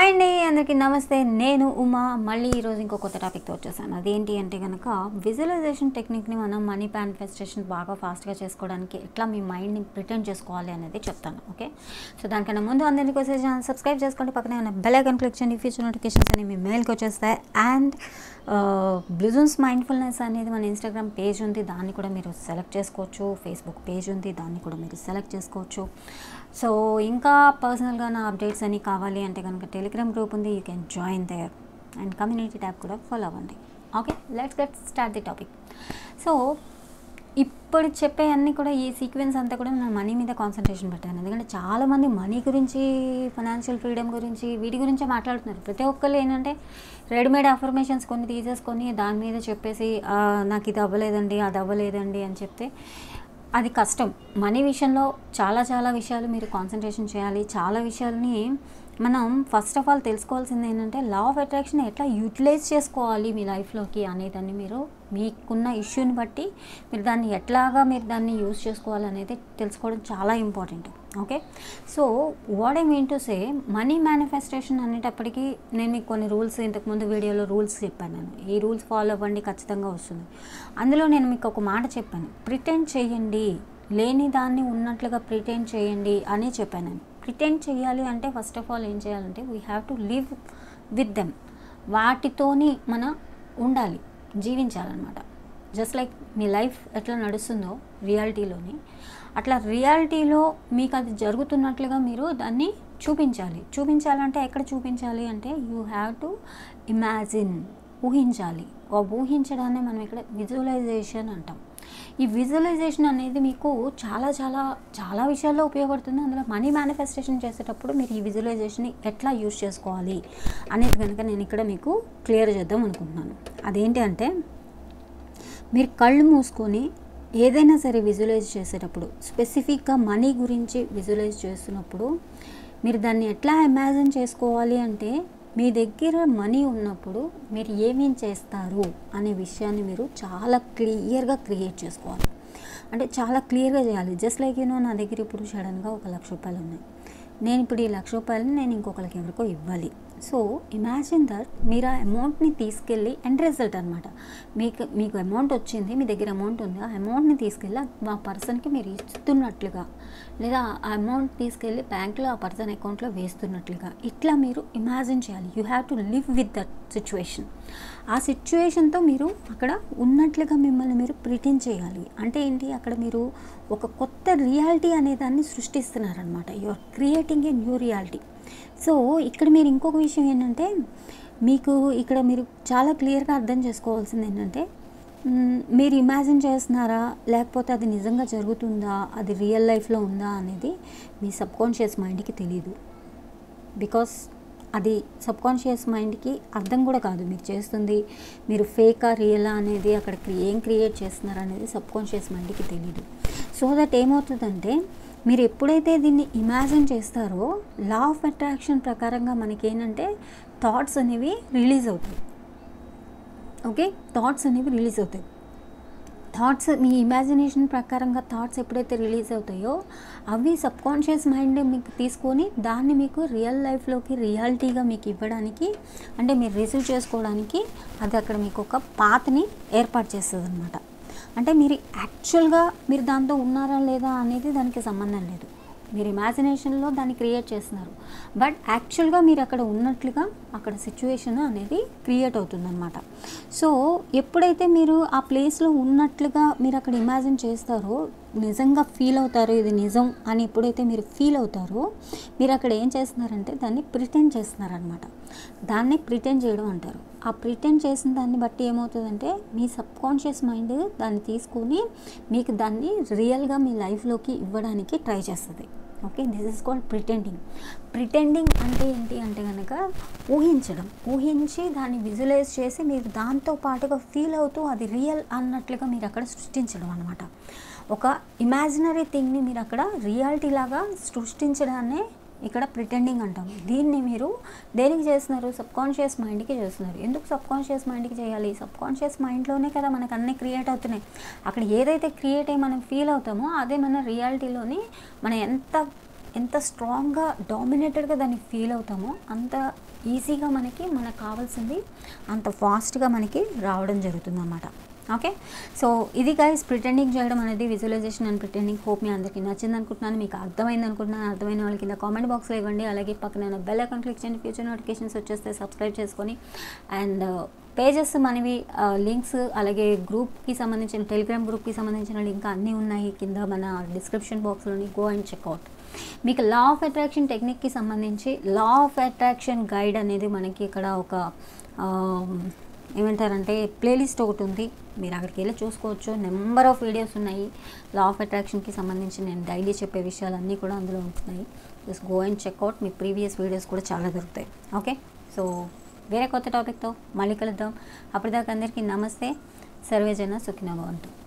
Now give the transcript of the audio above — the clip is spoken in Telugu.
హాయ్ అండి అందరికీ నమస్తే నేను ఉమా మళ్ళీ ఈరోజు ఇంకో కొత్త టాపిక్తో వచ్చేసాను అదేంటి అంటే కనుక విజువలైజేషన్ టెక్నిక్ని మనం మనీ మేనిఫెస్టేషన్ బాగా ఫాస్ట్గా చేసుకోవడానికి ఎట్లా మీ మైండ్ని ప్రిటెండ్ చేసుకోవాలి అనేది చెప్తాను ఓకే సో దానికన్నా ముందు అందరికీ వచ్చే ఛానల్ సబ్స్క్రైబ్ చేసుకోండి పక్కనే ఉన్న బెల్ ఐకాన్ క్లిక్ చేయండి ఫ్యూచర్ నోటిఫికేషన్స్ అనేవి మీ మెయిల్కి వచ్చేస్తాయి అండ్ బ్లూజన్స్ మైండ్ఫుల్నెస్ అనేది మన ఇన్స్టాగ్రామ్ పేజ్ ఉంది దాన్ని కూడా మీరు సెలెక్ట్ చేసుకోవచ్చు ఫేస్బుక్ పేజ్ ఉంది దాన్ని కూడా మీరు సెలెక్ట్ చేసుకోవచ్చు సో ఇంకా పర్సనల్గా నా అప్డేట్స్ అన్ని కావాలి అంటే కనుక టెలిగ్రామ్ గ్రూప్ ఉంది you can join there and community tab కూడా ఫాలో అవ్వండి okay let's get start the topic so ఇప్పుడు చెప్పే అన్నీ కూడా ఈ సీక్వెన్స్ అంతా కూడా నేను మనీ మీద కాన్సన్ట్రేషన్ పెట్టాను ఎందుకంటే చాలామంది మనీ గురించి ఫైనాన్షియల్ ఫ్రీడమ్ గురించి వీటి గురించే మాట్లాడుతున్నారు ప్రతి ఒక్కరు ఏంటంటే రెడీమేడ్ అఫర్మేషన్స్ కొన్ని తీసేసుకొని దాని మీద చెప్పేసి "ఆ, నాకు ఇది అవ్వలేదండి అది అవ్వలేదండి అని చెప్తే అది కష్టం మనీ విషయంలో చాలా చాలా విషయాలు మీరు కాన్సన్ట్రేషన్ చేయాలి చాలా విషయాలని మనం ఫస్ట్ ఆఫ్ ఆల్ తెలుసుకోవాల్సింది ఏంటంటే లా ఆఫ్ అట్రాక్షన్ ఎట్లా యూటిలైజ్ చేసుకోవాలి మీ లైఫ్లోకి అనేదాన్ని మీరు మీకున్న ఇష్యూని బట్టి మీరు దాన్ని ఎట్లాగా మీరు దాన్ని యూజ్ చేసుకోవాలి అనేది తెలుసుకోవడం చాలా important okay so what I mean to say money manifestation అనేటప్పటికీ నేను మీకు కొన్ని రూల్స్ ఇంతకుముందు వీడియోలో రూల్స్ చెప్పాను నేను ఈ రూల్స్ ఫాలో అవ్వండి ఖచ్చితంగా వస్తుంది అందులో నేను మీకు ఒక మాట చెప్పాను ప్రిటెండ్ చేయండి లేని దాన్ని ఉన్నట్లుగా ప్రిటెండ్ చేయండి అని చెప్పాను నేను ప్రిటెండ్ చేయాలి అంటే ఫస్ట్ ఆఫ్ ఆల్ ఏం చేయాలంటే we have to live with them వాటితోని మన ఉండాలి జీవించాలన్నమాట జస్ట్ లైక్ మీ లైఫ్ ఎట్లా నడుస్తుందో రియాలిటీలోని అట్లా రియాలిటీలో మీకు అది జరుగుతున్నట్లుగా మీరు దాన్ని చూపించాలి చూపించాలంటే ఎక్కడ చూపించాలి అంటే యూ హ్యావ్ టు ఇమాజిన్ ఊహించాలి ఆ ఊహించడాన్ని మనం ఇక్కడ విజువలైజేషన్ అంటాం ఈ విజువలైజేషన్ అనేది మీకు చాలా చాలా చాలా విషయాల్లో ఉపయోగపడుతుంది అందులో మనీ మేనిఫెస్టేషన్ చేసేటప్పుడు మీరు ఈ విజువలైజేషన్ని ఎట్లా యూజ్ చేసుకోవాలి అనేది కనుక నేను ఇక్కడ మీకు క్లియర్ చేద్దాం అనుకుంటున్నాను అదేంటి అంటే మీరు కళ్ళు మూసుకొని ఏదైనా సరే విజువలైజ్ చేసేటప్పుడు స్పెసిఫిక్గా మనీ గురించి విజువలైజ్ చేస్తున్నప్పుడు మీరు దాన్ని ఎట్లా ఇమాజిన్ చేసుకోవాలి అంటే మీ దగ్గర మనీ ఉన్నప్పుడు మీరు ఏమేం చేస్తారు అనే విషయాన్ని మీరు చాలా క్లియర్గా క్రియేట్ చేసుకోవాలి అంటే చాలా క్లియర్గా చేయాలి జస్ట్ లైక్ యూనో నా దగ్గర ఇప్పుడు సడన్గా ఒక లక్ష రూపాయలు ఉన్నాయి నేను ఇప్పుడు ఈ లక్ష రూపాయలని నేను ఇంకొకరికి ఎవరికో ఇవ్వాలి సో ఇమాజిన్ దట్ మీరు ఆ అమౌంట్ని తీసుకెళ్ళి ఎండ్ రిజల్ట్ అనమాట మీకు మీకు అమౌంట్ వచ్చింది మీ దగ్గర అమౌంట్ ఉంది ఆ అమౌంట్ని తీసుకెళ్ళి ఆ పర్సన్కి మీరు ఇస్తున్నట్లుగా లేదా ఆ అమౌంట్ తీసుకెళ్ళి బ్యాంక్లో ఆ పర్సన్ అకౌంట్లో వేస్తున్నట్లుగా ఇట్లా మీరు ఇమాజిన్ చేయాలి you have to live with that situation ఆ సిచ్యువేషన్తో మీరు అక్కడ ఉన్నట్లుగా మిమ్మల్ని మీరు ప్రిటెండ్ చేయాలి అంటే ఏంటి అక్కడ మీరు ఒక కొత్త రియాలిటీ అనే దాన్ని సృష్టిస్తున్నారనమాట you are creating a new reality so ఇక్కడ మీరు ఇంకొక విషయం ఏంటంటే మీకు ఇక్కడ మీరు చాలా క్లియర్గా అర్థం చేసుకోవాల్సింది ఏంటంటే మ్, మీరు ఇమాజిన్ చేస్తున్నారా లేకపోతే అది నిజంగా జరుగుతుందా అది రియల్ లైఫ్లో ఉందా అనేది మీ సబ్కాన్షియస్ మైండ్కి తెలియదు బికాస్ అది సబ్కాన్షియస్ మైండ్కి అర్థం కూడా కాదు మీరు చేస్తుంది మీరు ఫేకా రియలా అనేది అక్కడ క్రి- ఏం క్రియేట్ చేస్తున్నారు అనేది సబ్కాన్షియస్ మైండ్కి తెలియదు సో దట్ ఏమవుతుందంటే మీరు ఎప్పుడైతే దీన్ని ఇమాజిన్ చేస్తారో లా ఆఫ్ అట్రాక్షన్ ప్రకారంగా మనకి ఏంటంటే థాట్స్ అనేవి రిలీజ్ అవుతాయి ఓకే థాట్స్ అనేవి రిలీజ్ అవుతాయి థాట్స్ మీ ఇమాజినేషన్ ప్రకారంగా థాట్స్ ఎప్పుడైతే రిలీజ్ అవుతాయో అవి సబ్కాన్షియస్ మైండ్ మీకు తీసుకొని దాన్ని మీకు రియల్ లైఫ్లోకి రియాలిటీగా మీకు ఇవ్వడానికి అంటే మీరు రిసీవ్ చేసుకోవడానికి అది అక్కడ మీకు ఒక పాత్ని ఏర్పాటు చేస్తుంది అనమాట అంటే మీరు యాక్చువల్గా మీరు దాంతో ఉన్నారా లేదా అనేది దానికి సంబంధం లేదు మీరు ఇమాజినేషన్లో దాన్ని క్రియేట్ చేస్తున్నారు బట్ యాక్చువల్గా మీరు అక్కడ ఉన్నట్లుగా అక్కడ సిచ్యువేషన్ అనేది క్రియేట్ అవుతుందన్నమాట సో ఎప్పుడైతే మీరు ఆ ప్లేస్లో ఉన్నట్లుగా మీరు అక్కడ ఇమాజిన్ చేస్తారో నిజంగా ఫీల్ అవుతారో ఇది నిజం అని ఎప్పుడైతే మీరు ఫీల్ అవుతారో మీరు అక్కడ ఏం చేస్తున్నారంటే దాన్ని ప్రిటెండ్ చేస్తున్నారనమాట దాన్ని ప్రిటెండ్ చేయడం అంటారు ఆ ప్రిటెండ్ చేసిన దాన్ని బట్టి ఏమవుతుందంటే మీ సబ్కాన్షియస్ మైండ్ దాన్ని తీసుకొని మీకు దాన్ని రియల్గా మీ లైఫ్లోకి ఇవ్వడానికి ట్రై చేస్తుంది okay this is called pretending pretending అంటే ఏంటి అంటే కనుక ఊహించడం ఊహించి దాన్ని విజువలైజ్ చేసి మీరు దాంతో పాటుగా ఫీల్ అవుతూ అది రియల్ అన్నట్లుగా మీరు అక్కడ సృష్టించడం అనమాట ఒక ఇమాజినరీ థింగ్ని మీరు అక్కడ రియాలిటీ లాగా సృష్టించడాన్నే ఇక్కడ ప్రిటెండింగ్ అంటాం దీన్ని మీరు దేనికి చేస్తున్నారు సబ్కాన్షియస్ మైండ్కి చేస్తున్నారు ఎందుకు సబ్కాన్షియస్ మైండ్కి చేయాలి సబ్కాన్షియస్ మైండ్లోనే కదా మనకు అన్నీ క్రియేట్ అవుతున్నాయి అక్కడ ఏదైతే క్రియేట్ అయ్యి మనం ఫీల్ అవుతామో అదే మన రియాలిటీలోని మనం ఎంత ఎంత స్ట్రాంగ్గా డామినేటెడ్గా దాన్ని ఫీల్ అవుతామో అంత ఈజీగా మనకి మనకు కావాల్సింది అంత ఫాస్ట్గా మనకి రావడం జరుగుతుందన్నమాట ఓకే సో ఇది గైస్ ప్రిటెండింగ్ చేయడం అనేది విజువలైజేషన్ అండ్ ప్రిటెండింగ్ హోప్ మీ అందరికీ నచ్చింది అనుకుంటున్నాను మీకు అర్థమైంది అనుకుంటున్నాను అర్థమైన వాళ్ళకి కింద కామెంట్ బాక్స్లో ఇవ్వండి అలాగే పక్కన బెల్ ఐకాన్ క్లిక్ చేయండి ఫ్యూచర్ నోటిఫికేషన్స్ వచ్చేస్తే సబ్స్క్రైబ్ చేసుకొని అండ్ పేజెస్ మనవి లింక్స్ అలాగే గ్రూప్కి సంబంధించిన టెలిగ్రామ్ గ్రూప్కి సంబంధించిన లింక్ అన్నీ ఉన్నాయి కింద మన డిస్క్రిప్షన్ బాక్స్లోని గో అండ్ చెక్అవుట్ మీకు లా ఆఫ్ అట్రాక్షన్ టెక్నిక్కి సంబంధించి లా ఆఫ్ అట్రాక్షన్ గైడ్ అనేది మనకి ఇక్కడ ఒక ఆ, ఏమంటారంటే ప్లేలిస్ట్ ఒకటి ఉంది మీరు అక్కడికి వెళ్ళి చూసుకోవచ్చు నెంబర్ ఆఫ్ వీడియోస్ ఉన్నాయి లా ఆఫ్ అట్రాక్షన్కి సంబంధించి నేను డైలీ చెప్పే విషయాలన్నీ కూడా అందులో ఉంటున్నాయి జస్ట్ గో అండ్ చెక్అవుట్ మీ ప్రీవియస్ వీడియోస్ కూడా చాలా దొరుకుతాయి ఓకే సో వేరే కొత్త టాపిక్తో మళ్ళీ కలుద్దాం అప్పటిదాకా అందరికీ నమస్తే సర్వేజన సుఖినో భవంతు